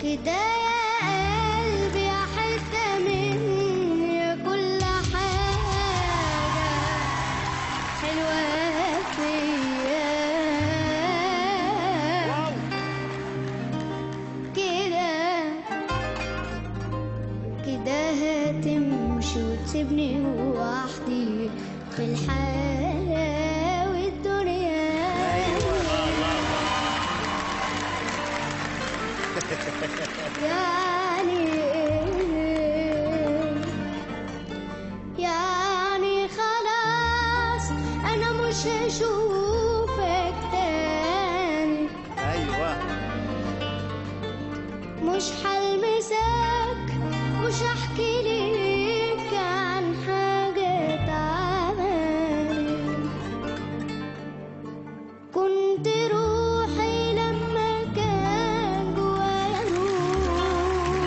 كده يا قلبي يا حتة مني يا كل حاجة حلوة فيا كده كده هتمشي وتسيبني لوحدي في الحياة والدنيا يعني إيه؟ يعني خلاص انا مش هشوفك تاني ايوه مش حلمسك مش هحكي ليك عن حاجة تعباني كنت روحي لما كان جوايا روح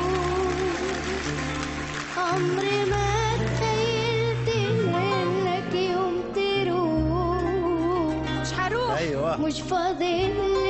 عمري ما تخيلت انك يوم تروح مش هروح ايوه مش فاضل